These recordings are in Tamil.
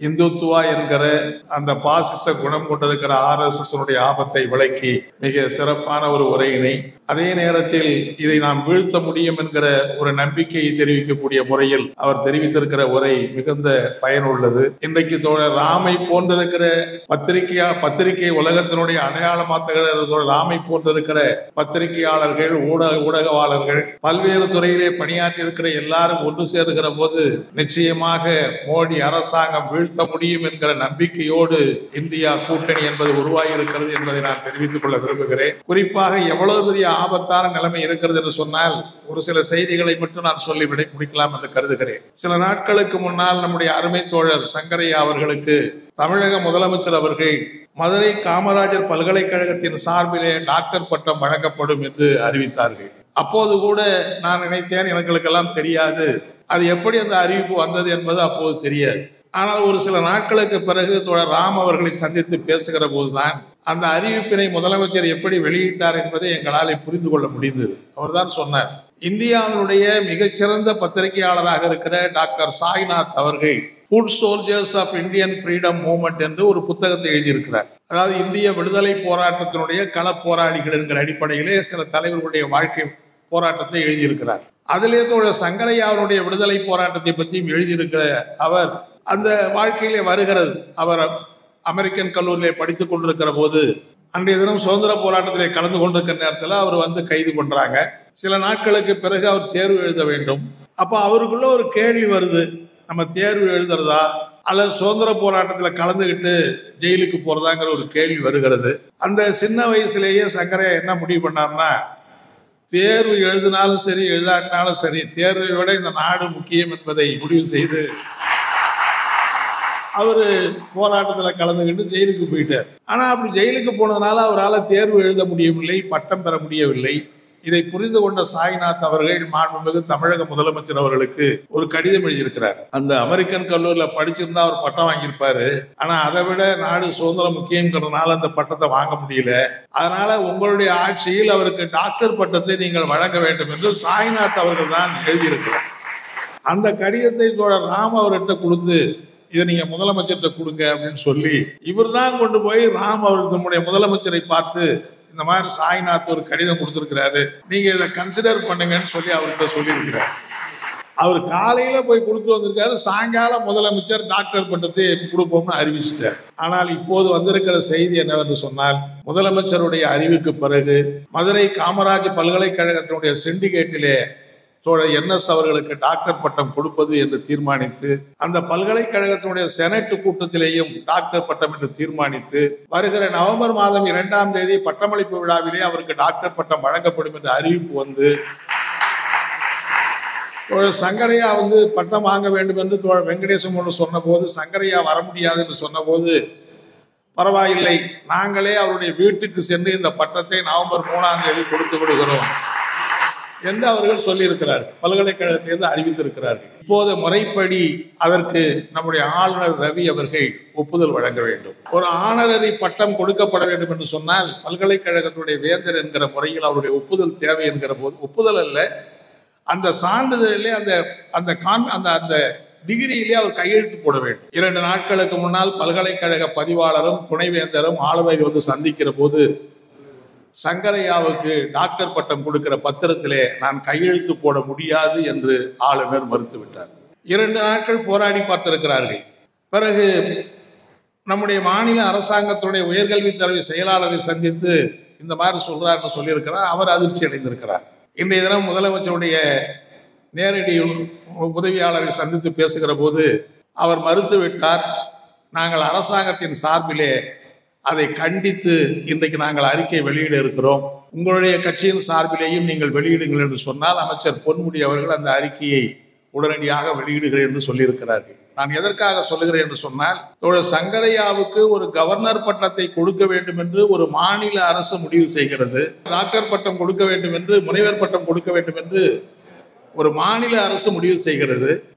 இந்துத்துவா என்கிற அந்த பாசிச குணம் கொண்டிருக்கிற ஆர் எஸ் எஸ் ஆபத்தை விளக்கி மிக சிறப்பான ஒரு உரையினை அதே நேரத்தில் இதை நாம் வீழ்த்த முடியும் என்கிற ஒரு நம்பிக்கையை தெரிவிக்கக்கூடிய முறையில் அவர் தெரிவித்திருக்கிற உரை மிகுந்த பயனுள்ளது இன்றைக்கு தோழர் ராமை போன்றிருக்கிற பத்திரிகையா பத்திரிகை உலகத்தினுடைய அடையாளமாத்துகிற ராமை போன்றிருக்கிற பத்திரிகையாளர்கள் ஊடக ஊடகவாளர்கள் பல்வேறு துறையிலே பணியாற்றி இருக்கிற எல்லாரும் ஒன்று சேருகிற போது நிச்சயமாக மோடி அரசாங்கம் வீழ்த்த முடியும் என்கிற நம்பிக்கையோடு இந்தியா கூட்டணி என்பது உருவாகி இருக்கிறது என்பதை நான் தெரிவித்துக் கொள்ள விரும்புகிறேன் குறிப்பாக எவ்வளவு பெரிய ஆபத்தான நிலைமை இருக்கிறது என்று சொன்னால் ஒரு சில செய்திகளை மட்டும் நான் சொல்லி விடை முடிக்கலாம் என்று கருதுகிறேன் சில நாட்களுக்கு முன்னால் நம்முடைய அருமை தோழர் சங்கரையா அவர்களுக்கு தமிழக முதலமைச்சர் அவர்கள் மதுரை காமராஜர் பல்கலைக்கழகத்தின் சார்பிலே டாக்டர் பட்டம் வழங்கப்படும் என்று அறிவித்தார்கள் அப்போது கூட நான் நினைத்தேன் எனங்களுக்கெல்லாம் தெரியாது அது எப்படி அந்த அறிவிப்பு வந்தது என்பது அப்போது தெரியாது ஆனால் ஒரு சில நாட்களுக்கு பிறகு தோழர் ராம் அவர்களை சந்தித்து பேசுகிற போதுதான் அந்த அறிவிப்பினை முதலமைச்சர் எப்படி வெளியிட்டார் என்பதை எங்களால் புரிந்து கொள்ள முடிந்தது அவர்தான் சொன்னார் இந்தியாவினுடைய மிகச்சிறந்த பத்திரிகையாளராக இருக்கிற டாக்டர் சாய்நாத் அவர்கள் foot soldiers of Indian freedom movement என்று ஒரு புத்தகத்தை எழுதியிருக்கிறார் அதாவது இந்திய விடுதலை போராட்டத்தினுடைய கள போராளிகள் என்கிற அடிப்படையிலே சில தலைவர்களுடைய வாழ்க்கை போராட்டத்தை எழுதியிருக்கிறார் அதிலே தோழர் சங்கரையா அவருடைய விடுதலை போராட்டத்தை பற்றியும் எழுதியிருக்கிற அவர் அந்த வாழ்க்கையிலே வருகிறது அவர் அமெரிக்கன் கல்லூரியிலே படித்துக் கொண்டிருக்கிற போது அன்றைய தினம் சுதந்திர போராட்டத்திலே கலந்து கொண்டிருக்கிற நேரத்தில் அவர் வந்து கைது பண்றாங்க சில நாட்களுக்கு பிறகு அவர் தேர்வு எழுத வேண்டும் அப்போ அவருக்குள்ள ஒரு கேள்வி வருது நம்ம தேர்வு எழுதுறதா அல்லது சுதந்திர போராட்டத்தில் கலந்துக்கிட்டு ஜெயிலுக்கு போறதாங்கிற ஒரு கேள்வி வருகிறது அந்த சின்ன வயசுலேயே சங்கரையா என்ன முடிவு பண்ணார்னா தேர்வு எழுதினாலும் சரி எழுதாட்டினாலும் சரி தேர்வை விட இந்த நாடு முக்கியம் என்பதை முடிவு செய்து அவர் போராட்டத்தில் கலந்துக்கிட்டு ஜெயிலுக்கு போயிட்டார் ஆனால் அப்படி ஜெயிலுக்கு போனதுனால அவரால் தேர்வு எழுத முடியவில்லை பட்டம் பெற முடியவில்லை இதை புரிந்து கொண்ட சாய்நாத் அவர்கள் மாண்புமிகு தமிழக முதலமைச்சர் அவர்களுக்கு ஒரு கடிதம் எழுதியிருக்கிறார் அந்த அமெரிக்கன் கல்லூரியில படிச்சிருந்தா அவர் பட்டம் வாங்கியிருப்பாரு ஆனா அதை விட நாடு சுதந்திரம் முக்கியங்கிறதுனால அந்த பட்டத்தை வாங்க முடியல அதனால உங்களுடைய ஆட்சியில் அவருக்கு டாக்டர் பட்டத்தை நீங்கள் வழங்க வேண்டும் என்று சாய்நாத் அவர்கள் தான் எழுதியிருக்கிறார் அந்த கடிதத்தை தோழர் ராம் அவர்கிட்ட கொடுத்து இதை நீங்க முதலமைச்சர்கிட்ட கொடுங்க அப்படின்னு சொல்லி இவர் தான் கொண்டு போய் ராம் அவருக்கு நம்முடைய முதலமைச்சரை பார்த்து இந்த மாதிரி சாய்நாத் ஒரு கடிதம் கொடுத்துருக்கிறாரு நீங்க இதை கன்சிடர் பண்ணுங்கன்னு சொல்லி அவர்கிட்ட சொல்லியிருக்கிறார் அவர் காலையில போய் கொடுத்து வந்திருக்காரு சாயங்காலம் முதலமைச்சர் டாக்டர் பட்டத்தை கொடுப்போம்னு அறிவிச்சிட்டார் ஆனால் இப்போது வந்திருக்கிற செய்தி என்னவென்று சொன்னால் முதலமைச்சருடைய அறிவுக்கு பிறகு மதுரை காமராஜ் பல்கலைக்கழகத்தினுடைய சிண்டிகேட்டிலே தோழர் என்எஸ் அவர்களுக்கு டாக்டர் பட்டம் கொடுப்பது என்று தீர்மானித்து அந்த பல்கலைக்கழகத்தினுடைய செனட் கூட்டத்திலேயும் டாக்டர் பட்டம் என்று தீர்மானித்து வருகிற நவம்பர் மாதம் இரண்டாம் தேதி பட்டமளிப்பு விழாவிலே அவருக்கு டாக்டர் பட்டம் வழங்கப்படும் என்ற அறிவிப்பு வந்து தோழர் சங்கரையா வந்து பட்டம் வாங்க வேண்டும் என்று தோழர் வெங்கடேசன் ஒன்று சொன்னபோது சங்கரையா வர முடியாது என்று சொன்னபோது பரவாயில்லை நாங்களே அவருடைய வீட்டுக்கு சென்று இந்த பட்டத்தை நவம்பர் மூணாம் தேதி கொடுத்து விடுகிறோம் என்று அவர்கள் சொல்லியிருக்கிறார்கள் பல்கலைக்கழகத்திலிருந்து அறிவித்திருக்கிறார்கள் இப்போது முறைப்படி அதற்கு நம்முடைய ஆளுநர் ரவி அவர்கள் ஒப்புதல் வழங்க வேண்டும் ஒரு ஆனரரி பட்டம் கொடுக்கப்பட வேண்டும் என்று சொன்னால் பல்கலைக்கழகத்துடைய வேந்தர் என்கிற முறையில் அவருடைய ஒப்புதல் தேவை என்கிற போது ஒப்புதல் அல்ல அந்த சான்றிதழிலே அந்த அந்த கான் அந்த அந்த டிகிரியிலே அவர் கையெழுத்து போட வேண்டும் இரண்டு நாட்களுக்கு முன்னால் பல்கலைக்கழக பதிவாளரும் துணைவேந்தரும் ஆளுநரை வந்து சந்திக்கிற போது சங்கரையாவுக்கு டாக்டர் பட்டம் கொடுக்கிற பத்திரத்திலே நான் கையெழுத்து போட முடியாது என்று ஆளுநர் மறுத்துவிட்டார் இரண்டு நாட்கள் போராடி பார்த்திருக்கிறார்கள் பிறகு நம்முடைய மாநில அரசாங்கத்துடைய உயர்கல்வித்துறை செயலாளரை சந்தித்து இந்த மாதிரி சொல்றாருன்னு சொல்லியிருக்கிறார் அவர் அதிர்ச்சி அடைந்திருக்கிறார் இன்றைய தினம் முதலமைச்சருடைய நேரடி உதவியாளரை சந்தித்து பேசுகிற போது அவர் மறுத்துவிட்டார் நாங்கள் அரசாங்கத்தின் சார்பிலே அதை கண்டித்து இன்றைக்கு நாங்கள் அறிக்கை வெளியிட இருக்கிறோம் உங்களுடைய கட்சியின் சார்பிலேயும் நீங்கள் வெளியிடுங்கள் என்று சொன்னால் அமைச்சர் பொன்முடி அவர்கள் அந்த அறிக்கையை உடனடியாக வெளியிடுகிறேன் என்று சொல்லியிருக்கிறார்கள் நான் எதற்காக சொல்லுகிறேன் என்று சொன்னால் தோழர் சங்கரையாவுக்கு ஒரு கவர்னர் பட்டத்தை கொடுக்க வேண்டும் என்று ஒரு மாநில அரசு முடிவு செய்கிறது டாக்டர் பட்டம் கொடுக்க வேண்டும் என்று முனைவர் பட்டம் கொடுக்க வேண்டும் என்று ஒரு மாநில அரசு முடிவு செய்கிறது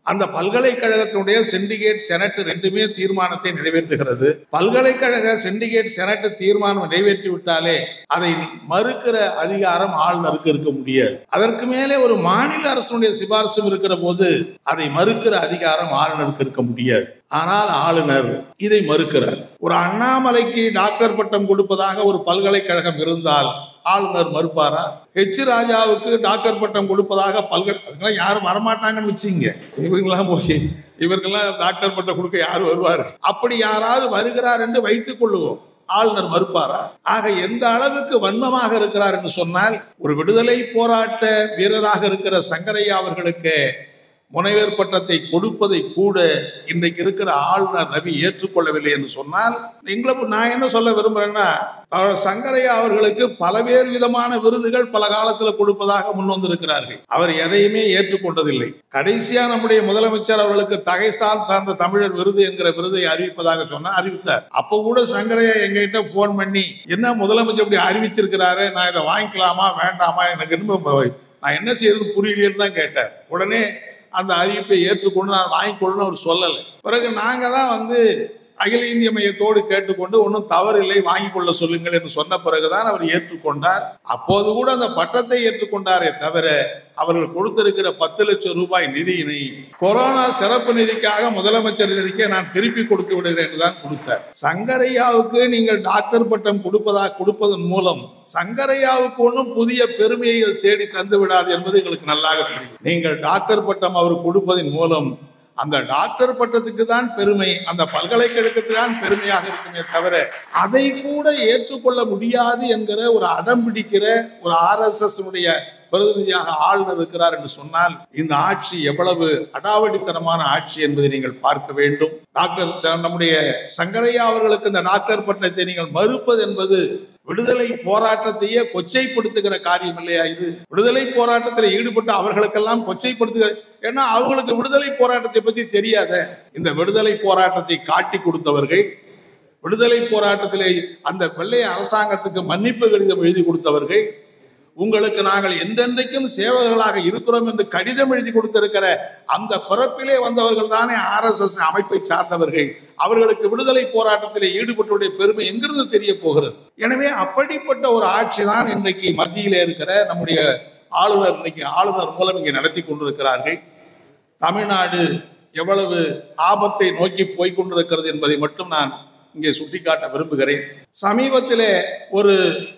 அந்த பல்கலைக்கழகத்தினுடைய சிண்டிகேட் செனட் ரெண்டுமே தீர்மானத்தை நிறைவேற்றுகிறது பல்கலைக்கழக சிண்டிகேட் செனட் தீர்மானம் நிறைவேற்றி விட்டாலே அதை மறுக்கிற அதிகாரம் ஆளுநருக்கு இருக்க முடியாது அதற்கு மேலே ஒரு மாநில அரசுடைய சிபாரிசும் இருக்கிற போது அதை மறுக்கிற அதிகாரம் ஆளுநருக்கு இருக்க முடியாது ஆனால் ஆளுநர் இதை மறுக்கிறார் ஒரு அண்ணாமலைக்கு டாக்டர் பட்டம் கொடுப்பதாக ஒரு பல்கலைக்கழகம் இருந்தால் ஆளுநர் மறுப்பாரா ஹெச் ராஜாவுக்கு டாக்டர் பட்டம் கொடுப்பதாக பல்கலை அதுக்கெல்லாம் யாரும் வரமாட்டாங்கன்னு வச்சுங்க இவங்கெல்லாம் போய் இவருக்கெல்லாம் டாக்டர் பட்டம் கொடுக்க யார் வருவார் அப்படி யாராவது வருகிறார் என்று வைத்துக் கொள்ளுவோம் ஆளுநர் மறுப்பாரா ஆக எந்த அளவுக்கு வன்மமாக இருக்கிறார் என்று சொன்னால் ஒரு விடுதலை போராட்ட வீரராக இருக்கிற சங்கரையா அவர்களுக்கு முனைவர் பட்டத்தை கொடுப்பதை கூட இன்றைக்கு இருக்கிற ஆளுநர் ரவி ஏற்றுக்கொள்ளவில்லை என்று சொன்னால் எங்களை நான் என்ன சொல்ல விரும்புறேன்னா அவர் சங்கரையா அவர்களுக்கு பலவேறு விதமான விருதுகள் பல காலத்துல கொடுப்பதாக முன் வந்திருக்கிறார்கள் அவர் எதையுமே ஏற்றுக்கொண்டதில்லை கடைசியா நம்முடைய முதலமைச்சர் அவர்களுக்கு தகைசால் சார்ந்த தமிழர் விருது என்கிற விருதை அறிவிப்பதாக சொன்னா அறிவித்தார் அப்ப கூட சங்கரையா எங்ககிட்ட போன் பண்ணி என்ன முதலமைச்சர் இப்படி அறிவிச்சிருக்கிறாரு நான் இதை வாங்கிக்கலாமா வேண்டாமா எனக்கு இன்னும் நான் என்ன செய்யறது புரியலையேன்னு தான் கேட்டார் உடனே அந்த அறிவிப்பை ஏற்றுக்கொண்டு நான் வாங்கிக்கொள்ளணும் அவர் சொல்லலை பிறகு நாங்கள் தான் வந்து அகில இந்திய மையத்தோடு கேட்டுக்கொண்டு ஒன்றும் தவறில்லை வாங்கி கொள்ள சொல்லுங்கள் என்று சொன்ன பிறகுதான் அவர் ஏற்றுக்கொண்டார் அப்போது கூட அந்த பட்டத்தை ஏற்றுக்கொண்டாரே தவிர அவர்கள் கொடுத்திருக்கிற பத்து லட்சம் ரூபாய் நிதியினை கொரோனா சிறப்பு நிதிக்காக முதலமைச்சர் நிதிக்கு நான் திருப்பி கொடுத்து விடுகிறேன் என்று தான் கொடுத்தார் சங்கரையாவுக்கு நீங்கள் டாக்டர் பட்டம் கொடுப்பதாக கொடுப்பதன் மூலம் சங்கரையாவுக்கு ஒன்றும் புதிய பெருமையை தேடி தந்து விடாது என்பது எங்களுக்கு நல்லாக தெரியும் நீங்கள் டாக்டர் பட்டம் அவர் கொடுப்பதன் மூலம் அந்த டாக்டர் பட்டத்துக்கு தான் பெருமை அந்த பல்கலைக்கழகத்துக்கு தான் பெருமையாக இருக்குமே தவிர அதை கூட ஏற்றுக்கொள்ள முடியாது என்கிற ஒரு அடம் பிடிக்கிற ஒரு ஆர்எஸ்எஸ் உடைய பிரதிநிதியாக ஆளுநர் இருக்கிறார் என்று சொன்னால் இந்த ஆட்சி எவ்வளவு அடாவடித்தனமான ஆட்சி என்பதை நீங்கள் பார்க்க வேண்டும் டாக்டர் நம்முடைய சங்கரையா அவர்களுக்கு இந்த டாக்டர் பட்டத்தை நீங்கள் மறுப்பது என்பது விடுதலை போராட்டத்தையே கொச்சைப்படுத்துகிற காரியம் இல்லையா இது விடுதலை போராட்டத்தில் ஈடுபட்ட அவர்களுக்கெல்லாம் கொச்சைப்படுத்துகிற ஏன்னா அவங்களுக்கு விடுதலை போராட்டத்தை பத்தி தெரியாத இந்த விடுதலை போராட்டத்தை காட்டி கொடுத்தவர்கள் விடுதலை போராட்டத்திலே அந்த வெள்ளை அரசாங்கத்துக்கு மன்னிப்பு கடிதம் எழுதி கொடுத்தவர்கள் உங்களுக்கு நாங்கள் எந்தெந்தைக்கும் சேவகர்களாக இருக்கிறோம் என்று கடிதம் எழுதி கொடுத்திருக்கிற அந்த பிறப்பிலே வந்தவர்கள் தானே ஆர் எஸ் எஸ் அமைப்பை சார்ந்தவர்கள் அவர்களுக்கு விடுதலை போராட்டத்திலே ஈடுபட்டுடைய பெருமை எங்கிருந்து தெரிய போகிறது எனவே அப்படிப்பட்ட ஒரு ஆட்சி தான் இன்றைக்கு மத்தியிலே இருக்கிற நம்முடைய ஆளுநர் இன்னைக்கு ஆளுநர் மூலம் இங்கே நடத்தி கொண்டிருக்கிறார்கள் தமிழ்நாடு எவ்வளவு ஆபத்தை நோக்கி போய்கொண்டிருக்கிறது என்பதை மட்டும் நான் இங்கே சுட்டிக்காட்ட விரும்புகிறேன் சமீபத்திலே ஒரு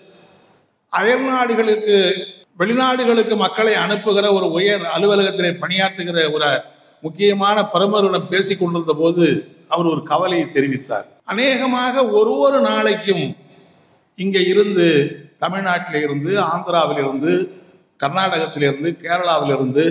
அயல்நாடுகளுக்கு வெளிநாடுகளுக்கு மக்களை அனுப்புகிற ஒரு உயர் அலுவலகத்திலே பணியாற்றுகிற ஒரு முக்கியமான பிரமுகரிடம் பேசிக் கொண்டிருந்த போது அவர் ஒரு கவலையை தெரிவித்தார் அநேகமாக ஒரு ஒரு நாளைக்கும் இங்கே இருந்து தமிழ்நாட்டில இருந்து ஆந்திராவிலிருந்து கர்நாடகத்திலிருந்து கேரளாவிலிருந்து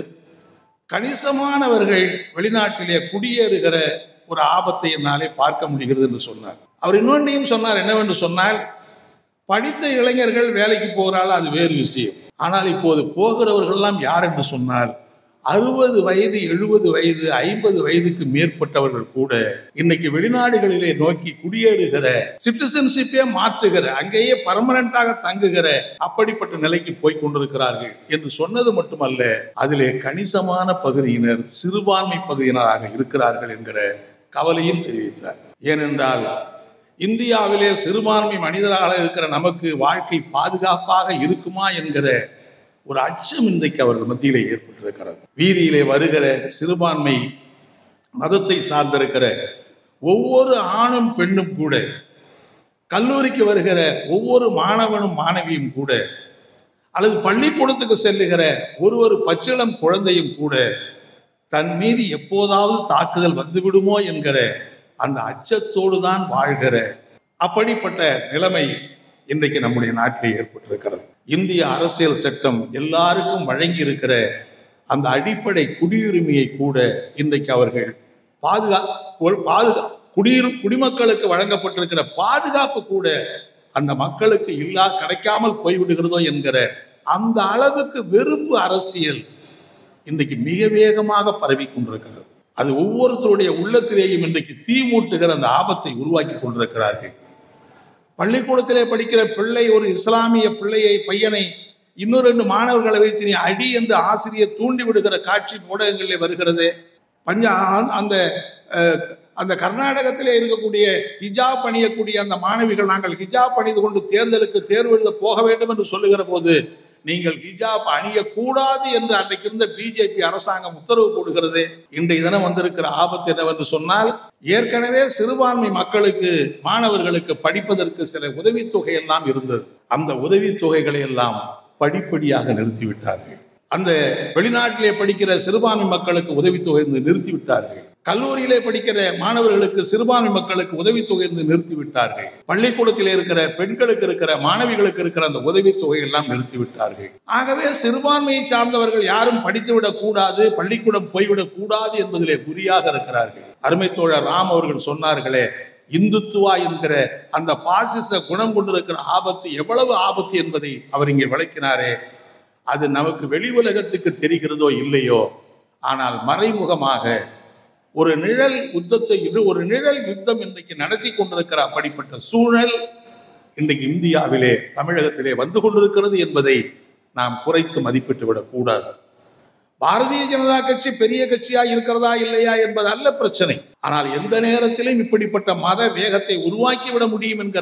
கணிசமானவர்கள் வெளிநாட்டிலே குடியேறுகிற ஒரு ஆபத்தை என்னாலே பார்க்க முடிகிறது என்று சொன்னார் அவர் இன்னொன்றையும் சொன்னார் என்னவென்று சொன்னால் படித்த இளைஞர்கள் வேலைக்கு போகிறாள் அது வேறு விஷயம் ஆனால் இப்போது போகிறவர்கள்லாம் யார் என்று சொன்னால் அறுபது வயது எழுபது வயது ஐம்பது வயதுக்கு மேற்பட்டவர்கள் கூட இன்னைக்கு வெளிநாடுகளிலே நோக்கி குடியேறுகிற சிட்டிசன்ஷிப்பே மாற்றுகிற அங்கேயே பர்மனண்டாக தங்குகிற அப்படிப்பட்ட நிலைக்கு போய் கொண்டிருக்கிறார்கள் என்று சொன்னது மட்டுமல்ல அதிலே கணிசமான பகுதியினர் சிறுபான்மை பகுதியினராக இருக்கிறார்கள் என்கிற கவலையும் தெரிவித்தார் ஏனென்றால் இந்தியாவிலே சிறுபான்மை மனிதராக இருக்கிற நமக்கு வாழ்க்கை பாதுகாப்பாக இருக்குமா என்கிற ஒரு அச்சம் இன்றைக்கு அவர்கள் மத்தியிலே ஏற்பட்டிருக்கிறது வீதியிலே வருகிற சிறுபான்மை மதத்தை சார்ந்திருக்கிற ஒவ்வொரு ஆணும் பெண்ணும் கூட கல்லூரிக்கு வருகிற ஒவ்வொரு மாணவனும் மாணவியும் கூட அல்லது பள்ளிக்கூடத்துக்கு செல்லுகிற ஒரு ஒரு பச்சிளம் குழந்தையும் கூட தன் மீது எப்போதாவது தாக்குதல் வந்துவிடுமோ என்கிற அந்த அச்சத்தோடு தான் வாழ்கிற அப்படிப்பட்ட நிலைமை இன்றைக்கு நம்முடைய நாட்டிலே ஏற்பட்டிருக்கிறது இந்திய அரசியல் சட்டம் எல்லாருக்கும் வழங்கி இருக்கிற அந்த அடிப்படை குடியுரிமையை கூட இன்றைக்கு அவர்கள் பாதுகா பாதுகா குடியுரி குடிமக்களுக்கு வழங்கப்பட்டிருக்கிற பாதுகாப்பு கூட அந்த மக்களுக்கு இல்லா கிடைக்காமல் போய்விடுகிறதோ என்கிற அந்த அளவுக்கு வெறுப்பு அரசியல் இன்றைக்கு மிக வேகமாக பரவி கொண்டிருக்கிறது அது ஒவ்வொருத்தருடைய உள்ளத்திலேயும் இன்றைக்கு தீ மூட்டுகிற அந்த ஆபத்தை உருவாக்கி கொண்டிருக்கிறார்கள் பள்ளிக்கூடத்திலே படிக்கிற பிள்ளை ஒரு இஸ்லாமிய பிள்ளையை பையனை இன்னொரு ரெண்டு மாணவர்களை வைத்து நீ அடி என்று ஆசிரியர் தூண்டி விடுகிற காட்சி ஊடகங்களிலே வருகிறது பஞ்சா அந்த அஹ், அந்த கர்நாடகத்திலே இருக்கக்கூடிய ஹிஜாப் அணியக்கூடிய அந்த மாணவிகள் நாங்கள் ஹிஜாப் அணிந்து கொண்டு தேர்தலுக்கு தேர்வு எழுத போக வேண்டும் என்று சொல்லுகிற போது நீங்கள் ஹிஜாப் அணியக்கூடாது என்று அன்றைக்கு இருந்த பிஜேபி அரசாங்கம் உத்தரவு போடுகிறது இன்றைய தினம் வந்திருக்கிற ஆபத்து என்னவென்று சொன்னால் ஏற்கனவே சிறுபான்மை மக்களுக்கு மாணவர்களுக்கு படிப்பதற்கு சில உதவித்தொகை எல்லாம் இருந்தது அந்த உதவித்தொகைகளை எல்லாம் படிப்படியாக நிறுத்திவிட்டார்கள் அந்த வெளிநாட்டிலே படிக்கிற சிறுபான்மை மக்களுக்கு உதவித்தொகை இருந்து நிறுத்திவிட்டார்கள் கல்லூரியிலே படிக்கிற மாணவர்களுக்கு சிறுபான்மை மக்களுக்கு உதவித்தொகை இருந்து நிறுத்திவிட்டார்கள் பள்ளிக்கூடத்தில் இருக்கிற பெண்களுக்கு இருக்கிற மாணவிகளுக்கு இருக்கிற அந்த உதவித்தொகை எல்லாம் நிறுத்திவிட்டார்கள் ஆகவே சிறுபான்மையை சார்ந்தவர்கள் யாரும் படித்துவிடக் கூடாது பள்ளிக்கூடம் போய்விடக் கூடாது என்பதிலே குறியாக இருக்கிறார்கள் அருமை தோழர் ராம் அவர்கள் சொன்னார்களே இந்துத்துவா என்கிற அந்த பாசிச குணம் கொண்டிருக்கிற ஆபத்து எவ்வளவு ஆபத்து என்பதை அவர் இங்கே விளக்கினாரே அது நமக்கு வெளி உலகத்துக்கு தெரிகிறதோ இல்லையோ ஆனால் மறைமுகமாக ஒரு நிழல் யுத்தத்தை இது ஒரு நிழல் யுத்தம் இன்றைக்கு நடத்தி கொண்டிருக்கிற அப்படிப்பட்ட சூழல் இன்றைக்கு இந்தியாவிலே தமிழகத்திலே வந்து கொண்டிருக்கிறது என்பதை நாம் குறைத்து மதிப்பிட்டு விடக்கூடாது பாரதிய ஜனதா கட்சி பெரிய கட்சியா இருக்கிறதா இல்லையா என்பது அல்ல பிரச்சனை ஆனால் எந்த நேரத்திலும் இப்படிப்பட்ட மத வேகத்தை உருவாக்கி விட முடியும் என்கிற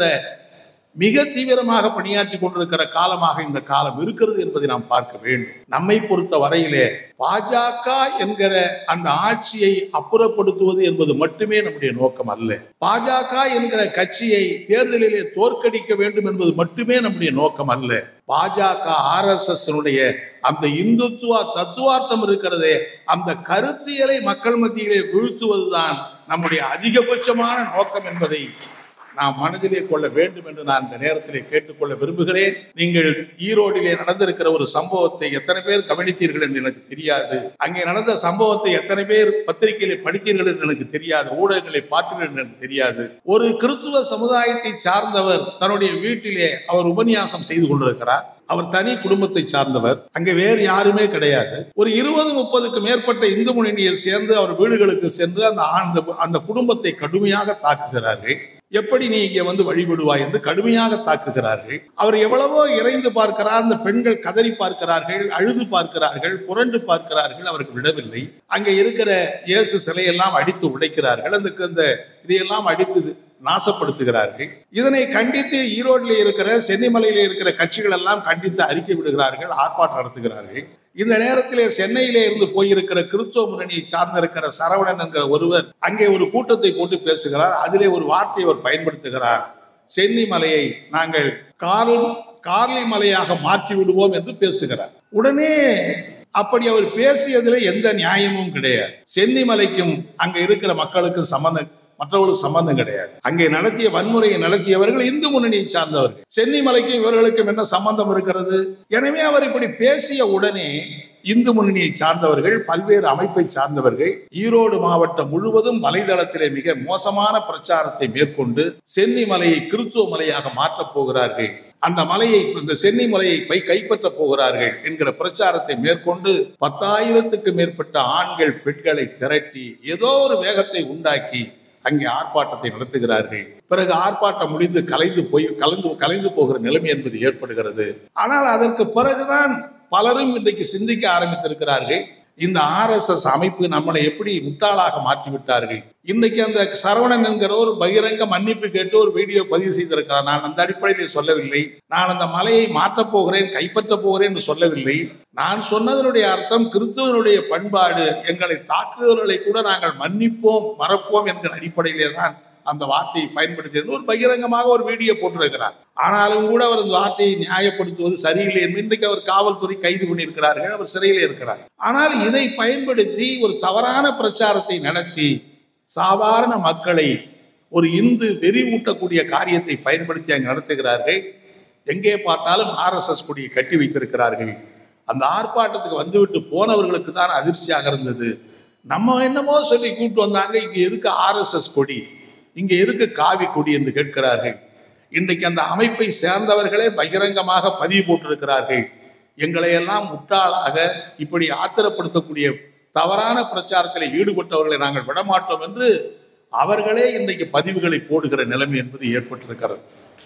மிக தீவிரமாக பணியாற்றி கொண்டிருக்கிற காலமாக இந்த காலம் இருக்கிறது என்பதை நாம் பார்க்க வேண்டும் நம்மை பொறுத்த வரையிலே பாஜக என்கிற அந்த ஆட்சியை அப்புறப்படுத்துவது என்பது மட்டுமே நம்முடைய நோக்கம் அல்ல பாஜக என்கிற கட்சியை தேர்தலிலே தோற்கடிக்க வேண்டும் என்பது மட்டுமே நம்முடைய நோக்கம் அல்ல பாஜக ஆர் எஸ் எஸ் அந்த இந்துத்துவ தத்துவார்த்தம் இருக்கிறதே அந்த கருத்தியலை மக்கள் மத்தியிலே வீழ்த்துவதுதான் நம்முடைய அதிகபட்சமான நோக்கம் என்பதை நாம் மனதிலே கொள்ள வேண்டும் என்று நான் இந்த நேரத்திலே கேட்டுக்கொள்ள விரும்புகிறேன் நீங்கள் ஈரோடிலே நடந்திருக்கிற ஒரு சம்பவத்தை எத்தனை பேர் கவனித்தீர்கள் என்று எனக்கு தெரியாது அங்கே நடந்த சம்பவத்தை எத்தனை பேர் பத்திரிகையிலே படித்தீர்கள் என்று எனக்கு தெரியாது ஊடகங்களை பார்த்தீர்கள் என்று எனக்கு தெரியாது ஒரு கிறித்துவ சமுதாயத்தை சார்ந்தவர் தன்னுடைய வீட்டிலே அவர் உபன்யாசம் செய்து கொண்டிருக்கிறார் அவர் தனி குடும்பத்தை சார்ந்தவர் அங்கே வேறு யாருமே கிடையாது ஒரு இருபது முப்பதுக்கு மேற்பட்ட இந்து முன்னணியில் சேர்ந்து அவர் வீடுகளுக்கு சென்று அந்த அந்த அந்த குடும்பத்தை கடுமையாக தாக்குகிறார்கள் எப்படி நீ இங்கே வந்து வழிபடுவாய் என்று கடுமையாக தாக்குகிறார்கள் அவர் எவ்வளவோ இறைந்து பார்க்கிறார் அந்த பெண்கள் கதறி பார்க்கிறார்கள் அழுது பார்க்கிறார்கள் புரண்டு பார்க்கிறார்கள் அவருக்கு விடவில்லை அங்கே இருக்கிற இயேசு சிலையெல்லாம் அடித்து உடைக்கிறார்கள் அந்த அந்த இதையெல்லாம் அடித்து நாசப்படுத்துகிறார்கள் இதனை கண்டித்து ஈரோட்டில் இருக்கிற சென்னிமலையில இருக்கிற கட்சிகள் எல்லாம் கண்டித்து அறிக்கை விடுகிறார்கள் ஆர்ப்பாட்டம் நடத்துகிறார்கள் இந்த நேரத்திலே சென்னையிலே இருந்து போயிருக்கிற கிறிஸ்துவ முன்னணியை சார்ந்திருக்கிற சரவணன் என்கிற ஒருவர் அங்கே ஒரு கூட்டத்தை போட்டு பேசுகிறார் அதிலே ஒரு வார்த்தையை அவர் பயன்படுத்துகிறார் சென்னி மலையை நாங்கள் கார்ல் கார்லி மலையாக மாற்றி விடுவோம் என்று பேசுகிறார் உடனே அப்படி அவர் பேசியதுல எந்த நியாயமும் கிடையாது சென்னி மலைக்கும் அங்க இருக்கிற மக்களுக்கும் சம்பந்தம் மற்றவர்களுக்கு சம்பந்தம் கிடையாது அங்கே நடத்திய வன்முறையை நடத்தியவர்கள் இந்து முன்னணியை சார்ந்தவர்கள் சென்னி மலைக்கும் இவர்களுக்கும் என்ன சம்பந்தம் இருக்கிறது எனவே அவர் இப்படி பேசிய உடனே இந்து முன்னணியை சார்ந்தவர்கள் பல்வேறு அமைப்பை சார்ந்தவர்கள் ஈரோடு மாவட்டம் முழுவதும் வலைதளத்திலே மிக மோசமான பிரச்சாரத்தை மேற்கொண்டு சென்னி மலையை கிறித்துவ மலையாக மாற்றப் போகிறார்கள் அந்த மலையை இந்த சென்னி மலையை பை கைப்பற்ற போகிறார்கள் என்கிற பிரச்சாரத்தை மேற்கொண்டு பத்தாயிரத்துக்கு மேற்பட்ட ஆண்கள் பெண்களை திரட்டி ஏதோ ஒரு வேகத்தை உண்டாக்கி அங்கே ஆர்ப்பாட்டத்தை நடத்துகிறார்கள் பிறகு ஆர்ப்பாட்டம் முடிந்து கலைந்து போய் கலந்து கலைந்து போகிற நிலைமை என்பது ஏற்படுகிறது ஆனால் அதற்கு பிறகுதான் பலரும் இன்றைக்கு சிந்திக்க ஆரம்பித்திருக்கிறார்கள் இந்த ஆர்எஸ்எஸ் அமைப்பு நம்மளை எப்படி முட்டாளாக மாற்றி விட்டார்கள் இன்னைக்கு அந்த சரவணன் என்கிற ஒரு பகிரங்க மன்னிப்பு கேட்டு ஒரு வீடியோ பதிவு செய்திருக்கிறார் நான் அந்த அடிப்படையில் சொல்லவில்லை நான் அந்த மலையை மாற்றப் போகிறேன் கைப்பற்றப் போகிறேன் என்று சொல்லவில்லை நான் சொன்னதனுடைய அர்த்தம் கிறிஸ்துவனுடைய பண்பாடு எங்களை தாக்குதல்களை கூட நாங்கள் மன்னிப்போம் மறப்போம் என்கிற அடிப்படையிலே தான் அந்த வார்த்தையை பயன்படுத்தி ஒரு பகிரங்கமாக ஒரு வீடியோ போட்டிருக்கிறார் ஆனாலும் கூட அவர் அந்த வார்த்தையை நியாயப்படுத்துவது சரியில்லை என்று இன்றைக்கு அவர் காவல்துறை கைது பண்ணியிருக்கிறார்கள் அவர் சிறையில் இருக்கிறார் ஆனால் இதை பயன்படுத்தி ஒரு தவறான பிரச்சாரத்தை நடத்தி சாதாரண மக்களை ஒரு இந்து வெறி ஊட்டக்கூடிய காரியத்தை பயன்படுத்தி அங்கு நடத்துகிறார்கள் எங்கே பார்த்தாலும் ஆர்எஸ்எஸ் கொடியை கட்டி வைத்திருக்கிறார்கள் அந்த ஆர்ப்பாட்டத்துக்கு வந்துவிட்டு போனவர்களுக்கு தான் அதிர்ச்சியாக இருந்தது நம்ம என்னமோ சொல்லி கூப்பிட்டு வந்தாங்க இங்க எதுக்கு ஆர்எஸ்எஸ் கொடி இங்க எதுக்கு காவி கொடி என்று கேட்கிறார்கள் இன்றைக்கு அந்த அமைப்பை சேர்ந்தவர்களே பகிரங்கமாக பதிவு போட்டிருக்கிறார்கள் எங்களை எல்லாம் முட்டாளாக இப்படி ஆத்திரப்படுத்தக்கூடிய தவறான பிரச்சாரத்தில் ஈடுபட்டவர்களை நாங்கள் விடமாட்டோம் என்று அவர்களே இன்றைக்கு பதிவுகளை போடுகிற நிலைமை என்பது ஏற்பட்டிருக்கிறது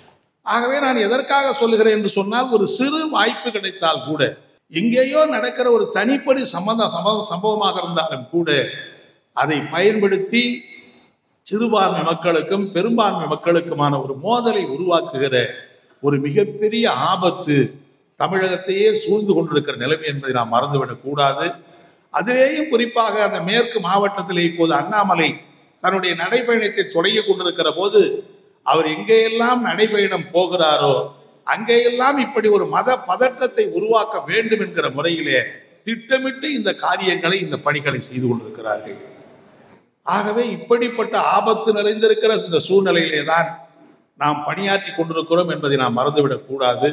ஆகவே நான் எதற்காக சொல்லுகிறேன் என்று சொன்னால் ஒரு சிறு வாய்ப்பு கிடைத்தால் கூட எங்கேயோ நடக்கிற ஒரு தனிப்படி சம்பந்தம் சம்பவம் சம்பவமாக இருந்தாலும் கூட அதை பயன்படுத்தி சிறுபான்மை மக்களுக்கும் பெரும்பான்மை மக்களுக்குமான ஒரு மோதலை உருவாக்குகிற ஒரு மிகப்பெரிய ஆபத்து தமிழகத்தையே சூழ்ந்து கொண்டிருக்கிற நிலைமை என்பதை நாம் மறந்துவிடக் கூடாது அதிலேயும் குறிப்பாக அந்த மேற்கு மாவட்டத்தில் இப்போது அண்ணாமலை தன்னுடைய நடைபயணத்தை தொடங்கி கொண்டிருக்கிற போது அவர் எங்கேயெல்லாம் நடைபயணம் போகிறாரோ அங்கேயெல்லாம் இப்படி ஒரு மத பதட்டத்தை உருவாக்க வேண்டும் என்கிற முறையிலே திட்டமிட்டு இந்த காரியங்களை இந்த பணிகளை செய்து கொண்டிருக்கிறார்கள் ஆகவே இப்படிப்பட்ட ஆபத்து நிறைந்திருக்கிற இந்த சூழ்நிலையிலே தான் நாம் பணியாற்றி கொண்டிருக்கிறோம் என்பதை நாம் மறந்துவிடக் கூடாது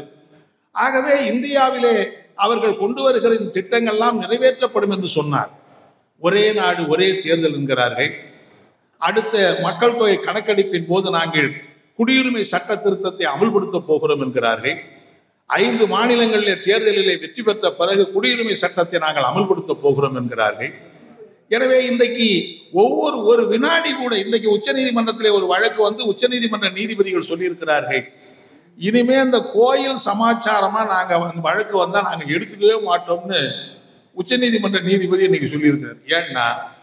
ஆகவே இந்தியாவிலே அவர்கள் கொண்டு வருகிற இந்த திட்டங்கள்லாம் நிறைவேற்றப்படும் என்று சொன்னார் ஒரே நாடு ஒரே தேர்தல் என்கிறார்கள் அடுத்த மக்கள் தொகை கணக்கெடுப்பின் போது நாங்கள் குடியுரிமை சட்ட திருத்தத்தை அமல்படுத்த போகிறோம் என்கிறார்கள் ஐந்து மாநிலங்களிலே தேர்தலிலே வெற்றி பெற்ற பிறகு குடியுரிமை சட்டத்தை நாங்கள் அமல்படுத்த போகிறோம் என்கிறார்கள் எனவே இன்றைக்கு ஒவ்வொரு ஒரு வினாடி கூட இன்றைக்கு உச்சநீதிமன்றத்திலே ஒரு வழக்கு வந்து உச்சநீதிமன்ற நீதிபதிகள் சொல்லியிருக்கிறார்கள் இனிமே அந்த கோயில் சமாச்சாரமா நாங்க வந்து வழக்கு வந்தா நாங்க எடுத்துக்கவே மாட்டோம்னு உச்சநீதிமன்ற நீதிபதி இன்னைக்கு சொல்லியிருக்காரு ஏன்னா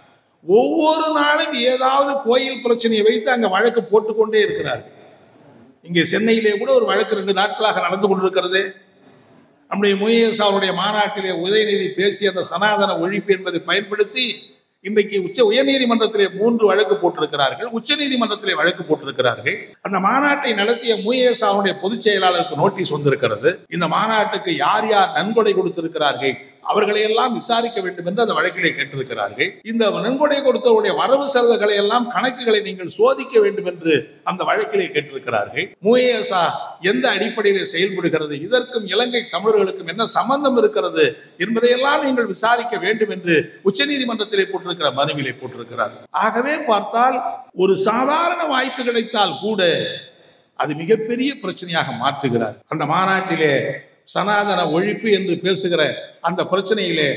ஒவ்வொரு நாளும் ஏதாவது கோயில் பிரச்சனையை வைத்து அங்க வழக்கு போட்டுக்கொண்டே இருக்கிறார்கள் இங்கே சென்னையிலே கூட ஒரு வழக்கு ரெண்டு நாட்களாக நடந்து கொண்டிருக்கிறது நம்முடைய முயேஸ் அவருடைய மாநாட்டிலே உதயநிதி பேசிய அந்த சனாதன ஒழிப்பு என்பதை பயன்படுத்தி இன்றைக்கு உச்ச உயர்நீதிமன்றத்திலே மூன்று வழக்கு போட்டிருக்கிறார்கள் உச்ச நீதிமன்றத்திலே வழக்கு போட்டிருக்கிறார்கள் அந்த மாநாட்டை நடத்திய முயேஸ் அவருடைய பொதுச் செயலாளருக்கு நோட்டீஸ் வந்திருக்கிறது இந்த மாநாட்டுக்கு யார் யார் நன்கொடை கொடுத்திருக்கிறார்கள் அவர்களை எல்லாம் விசாரிக்க வேண்டும் என்று அந்த வழக்கிலே கேட்டிருக்கிறார்கள் இந்த நன்கொடை கொடுத்தவருடைய வரவு செலவுகளை எல்லாம் கணக்குகளை நீங்கள் சோதிக்க வேண்டும் என்று அந்த வழக்கிலே கேட்டிருக்கிறார்கள் முயேசா எந்த அடிப்படையிலே செயல்படுகிறது இதற்கும் இலங்கை தமிழர்களுக்கும் என்ன சம்பந்தம் இருக்கிறது என்பதையெல்லாம் நீங்கள் விசாரிக்க வேண்டும் என்று உச்சநீதிமன்றத்திலே போட்டிருக்கிற மனுவிலே போட்டிருக்கிறார் ஆகவே பார்த்தால் ஒரு சாதாரண வாய்ப்பு கிடைத்தால் கூட அது மிகப்பெரிய பிரச்சனையாக மாற்றுகிறார் அந்த மாநாட்டிலே சனாதன ஒழிப்பு என்று பேசுகிற அந்த பிரச்சனையிலே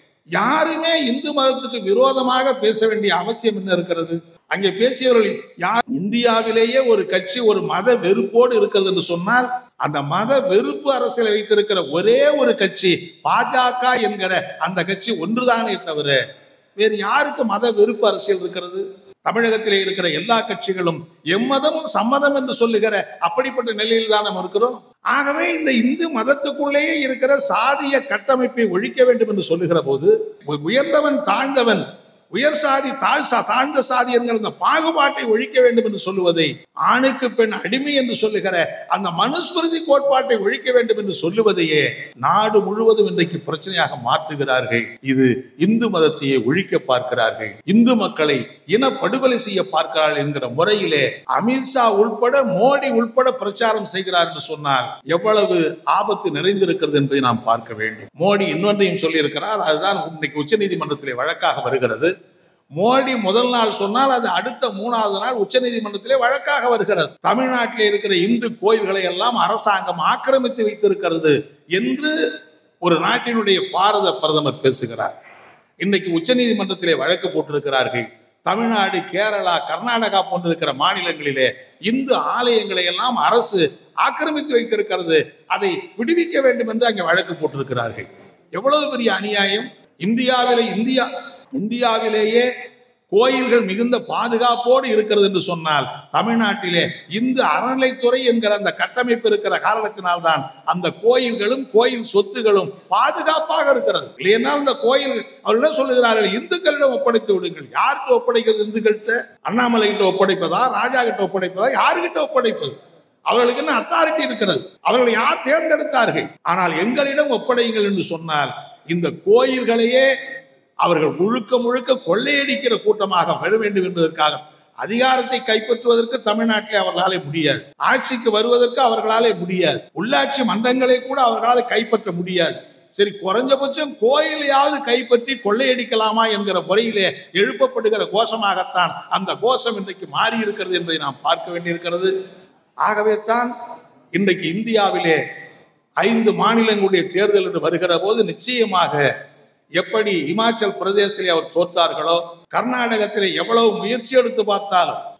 யாருமே இந்து மதத்துக்கு விரோதமாக பேச வேண்டிய அவசியம் என்ன இருக்கிறது அங்கே பேசியவர்கள் யார் இந்தியாவிலேயே ஒரு கட்சி ஒரு மத வெறுப்போடு இருக்கிறது என்று சொன்னால் அந்த மத வெறுப்பு அரசியலை வைத்திருக்கிற ஒரே ஒரு கட்சி பாஜக என்கிற அந்த கட்சி ஒன்றுதானே தவிர வேறு யாருக்கு மத வெறுப்பு அரசியல் இருக்கிறது தமிழகத்திலே இருக்கிற எல்லா கட்சிகளும் எம்மதமும் சம்மதம் என்று சொல்லுகிற அப்படிப்பட்ட நிலையில் தான் நாம் இருக்கிறோம் ஆகவே இந்த இந்து மதத்துக்குள்ளேயே இருக்கிற சாதிய கட்டமைப்பை ஒழிக்க வேண்டும் என்று சொல்லுகிற போது உயர்ந்தவன் தாழ்ந்தவன் உயர் சாதி தாழ் சா தாழ்ந்த சாதி என்கிற அந்த பாகுபாட்டை ஒழிக்க வேண்டும் என்று சொல்லுவதை ஆணுக்கு பெண் அடிமை என்று சொல்லுகிற அந்த மனுஸ்மிருதி கோட்பாட்டை ஒழிக்க வேண்டும் என்று சொல்லுவதையே நாடு முழுவதும் இன்றைக்கு பிரச்சனையாக மாற்றுகிறார்கள் இது இந்து மதத்தையே ஒழிக்க பார்க்கிறார்கள் இந்து மக்களை இன படுகொலை செய்ய பார்க்கிறார்கள் என்கிற முறையிலே அமித்ஷா உள்பட மோடி உள்பட பிரச்சாரம் செய்கிறார் என்று சொன்னால் எவ்வளவு ஆபத்து நிறைந்திருக்கிறது என்பதை நாம் பார்க்க வேண்டும் மோடி இன்னொன்றையும் சொல்லியிருக்கிறார் அதுதான் இன்னைக்கு உச்சநீதிமன்றத்திலே வழக்காக வருகிறது மோடி முதல் நாள் சொன்னால் அது அடுத்த மூணாவது நாள் உச்சநீதிமன்றத்திலே வழக்காக வருகிறது தமிழ்நாட்டிலே இருக்கிற இந்து கோயில்களை எல்லாம் அரசாங்கம் ஆக்கிரமித்து வைத்திருக்கிறது என்று ஒரு நாட்டினுடைய பாரத பிரதமர் பேசுகிறார் இன்னைக்கு உச்சநீதிமன்றத்திலே வழக்கு போட்டிருக்கிறார்கள் தமிழ்நாடு கேரளா கர்நாடகா போன்றிருக்கிற மாநிலங்களிலே இந்து ஆலயங்களை எல்லாம் அரசு ஆக்கிரமித்து வைத்திருக்கிறது அதை விடுவிக்க வேண்டும் என்று அங்கே வழக்கு போட்டிருக்கிறார்கள் எவ்வளவு பெரிய அநியாயம் இந்தியாவிலே இந்தியா இந்தியாவிலேயே கோயில்கள் மிகுந்த பாதுகாப்போடு இருக்கிறது என்று சொன்னால் தமிழ்நாட்டிலே இந்து அறநிலைத்துறை என்கிற அந்த கட்டமைப்பு இருக்கிற காரணத்தினால்தான் அந்த கோயில்களும் கோயில் சொத்துகளும் பாதுகாப்பாக இருக்கிறது இல்லையென்றால் இந்த கோயில் அவர்கள் சொல்லுகிறார்கள் இந்துக்களிடம் ஒப்படைத்து விடுங்கள் யாருக்கு ஒப்படைக்கிறது இந்துக்கள்கிட்ட அண்ணாமலை கிட்ட ஒப்படைப்பதா ராஜா கிட்ட ஒப்படைப்பதா யாருக்கிட்ட ஒப்படைப்பது அவர்களுக்கு என்ன அத்தாரிட்டி இருக்கிறது அவர்களை யார் தேர்ந்தெடுத்தார்கள் ஆனால் எங்களிடம் ஒப்படையுங்கள் என்று சொன்னால் இந்த கோயில்களையே அவர்கள் முழுக்க முழுக்க கொள்ளையடிக்கிற கூட்டமாக வர வேண்டும் என்பதற்காக அதிகாரத்தை கைப்பற்றுவதற்கு தமிழ்நாட்டிலே அவர்களாலே முடியாது ஆட்சிக்கு வருவதற்கு அவர்களாலே முடியாது உள்ளாட்சி மன்றங்களை கூட அவர்களால் கைப்பற்ற முடியாது சரி குறைஞ்சபட்சம் கோயிலையாவது கைப்பற்றி கொள்ளையடிக்கலாமா என்கிற முறையிலே எழுப்பப்படுகிற கோஷமாகத்தான் அந்த கோஷம் இன்றைக்கு மாறி இருக்கிறது என்பதை நாம் பார்க்க வேண்டியிருக்கிறது ஆகவே தான் இன்றைக்கு இந்தியாவிலே ஐந்து மாநிலங்களுடைய தேர்தல் என்று வருகிற போது நிச்சயமாக எப்படி இமாச்சல் பிரதேசத்திலே அவர் தோற்றார்களோ கர்நாடகத்திலே எவ்வளவு முயற்சி எடுத்து பார்த்தாலும்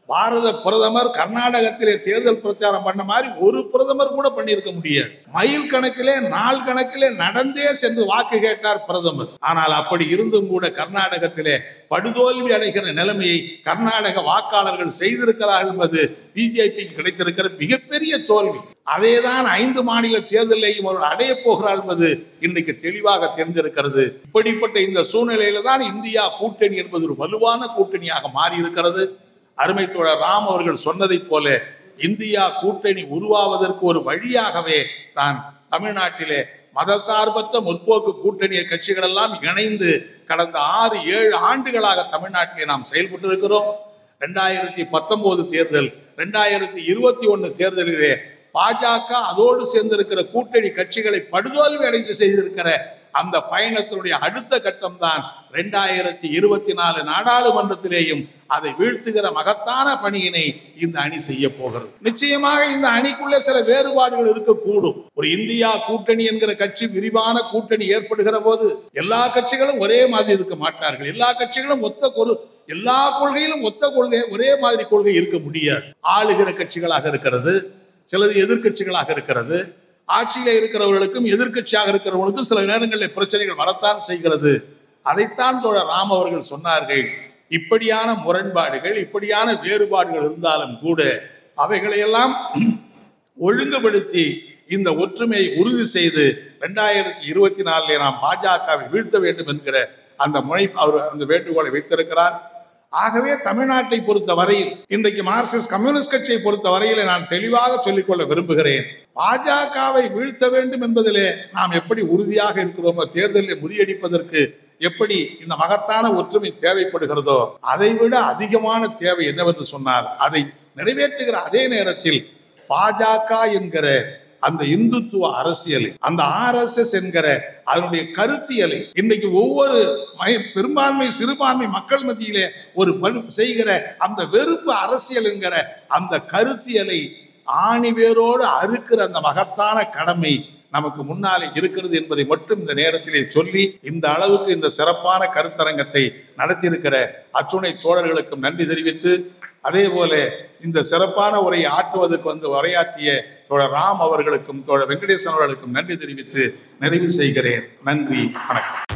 பாரத பிரதமர் கர்நாடகத்திலே தேர்தல் பிரச்சாரம் பண்ண மாதிரி ஒரு பிரதமர் கூட பண்ணியிருக்க முடியாது மைல் கணக்கிலே நாள் கணக்கிலே நடந்தே சென்று வாக்கு கேட்டார் பிரதமர் ஆனால் அப்படி இருந்தும் கூட கர்நாடகத்திலே படுதோல்வி அடைகிற நிலைமையை கர்நாடக வாக்காளர்கள் செய்திருக்கிறார்கள் என்பது பிஜேபிக்கு கிடைத்திருக்கிற மிகப்பெரிய தோல்வி அதேதான் ஐந்து மாநில தேர்தலையும் அவர்கள் அடைய போகிறார் என்பது இன்னைக்கு தெளிவாக தெரிந்திருக்கிறது இப்படிப்பட்ட இந்த சூழ்நிலையில தான் இந்தியா கூட்டணி என்பது ஒரு வலுவான கூட்டணியாக மாறி இருக்கிறது அருமை தோழர் ராம் அவர்கள் சொன்னதைப் போல இந்தியா கூட்டணி உருவாவதற்கு ஒரு வழியாகவே தான் தமிழ்நாட்டிலே மதசார்பற்ற முற்போக்கு கூட்டணி கட்சிகள் எல்லாம் இணைந்து கடந்த ஆறு ஏழு ஆண்டுகளாக தமிழ்நாட்டிலே நாம் செயல்பட்டு இருக்கிறோம் ரெண்டாயிரத்தி பத்தொன்பது தேர்தல் ரெண்டாயிரத்தி இருபத்தி ஒன்னு தேர்தலிலே பாஜக அதோடு சேர்ந்திருக்கிற கூட்டணி கட்சிகளை படுதோல்வி அடைந்து செய்திருக்கிற அந்த பயணத்தினுடைய அடுத்த கட்டம் தான் ரெண்டாயிரத்தி இருபத்தி நாலு நாடாளுமன்றத்திலேயும் அதை வீழ்த்துகிற மகத்தான பணியினை இந்த அணி செய்ய போகிறது நிச்சயமாக இந்த அணிக்குள்ளே சில வேறுபாடுகள் இருக்கக்கூடும் ஒரு இந்தியா கூட்டணி என்கிற கட்சி விரிவான கூட்டணி ஏற்படுகிற போது எல்லா கட்சிகளும் ஒரே மாதிரி இருக்க மாட்டார்கள் எல்லா கட்சிகளும் ஒத்த கொரு எல்லா கொள்கையிலும் ஒத்த கொள்கை ஒரே மாதிரி கொள்கை இருக்க முடியாது ஆளுகிற கட்சிகளாக இருக்கிறது சிலது எதிர்க்கட்சிகளாக இருக்கிறது ஆட்சியில இருக்கிறவர்களுக்கும் எதிர்க்கட்சியாக இருக்கிறவர்களுக்கும் சில நேரங்களில் பிரச்சனைகள் வரத்தான் செய்கிறது அதைத்தான் தோழர் ராம் அவர்கள் சொன்னார்கள் இப்படியான முரண்பாடுகள் இப்படியான வேறுபாடுகள் இருந்தாலும் கூட அவைகளையெல்லாம் ஒழுங்குபடுத்தி இந்த ஒற்றுமையை உறுதி செய்து ரெண்டாயிரத்தி இருபத்தி நாலிலே நாம் பாஜகவை வீழ்த்த வேண்டும் என்கிற அந்த முனை அவர் அந்த வேண்டுகோளை வைத்திருக்கிறார் ஆகவே தமிழ்நாட்டை பொறுத்த வரையில் இன்றைக்கு மார்க்சிஸ்ட் கம்யூனிஸ்ட் கட்சியை பொறுத்த வரையிலே நான் தெளிவாக சொல்லிக்கொள்ள விரும்புகிறேன் பாஜகவை வீழ்த்த வேண்டும் என்பதிலே நாம் எப்படி உறுதியாக இருக்கிறோமோ தேர்தலில் முறியடிப்பதற்கு எப்படி இந்த மகத்தான ஒற்றுமை தேவைப்படுகிறதோ அதை விட அதிகமான தேவை என்னவென்று சொன்னார் அதை நிறைவேற்றுகிற அதே நேரத்தில் பாஜக என்கிற அந்த இந்துத்துவ அரசியலை அந்த ஆர்எஸ்எஸ் என்கிற அதனுடைய கருத்தியலை இன்னைக்கு ஒவ்வொரு மய- பெரும்பான்மை சிறுபான்மை மக்கள் மத்தியிலே ஒரு வலு செய்கிற அந்த வெறுப்பு அரசியல் என்கிற அந்த கருத்தியலை ஆணிவேரோடு அறுக்கிற அந்த மகத்தான கடமை நமக்கு முன்னாலே இருக்கிறது என்பதை மட்டும் இந்த நேரத்திலே சொல்லி இந்த அளவுக்கு இந்த சிறப்பான கருத்தரங்கத்தை நடத்தியிருக்கிற அத்துணை தோழர்களுக்கும் நன்றி தெரிவித்து அதே போல இந்த சிறப்பான உரையை ஆற்றுவதற்கு வந்து உரையாற்றிய தோழர் ராம் அவர்களுக்கும் தோழர் வெங்கடேசன் அவர்களுக்கும் நன்றி தெரிவித்து நிறைவு செய்கிறேன் நன்றி வணக்கம்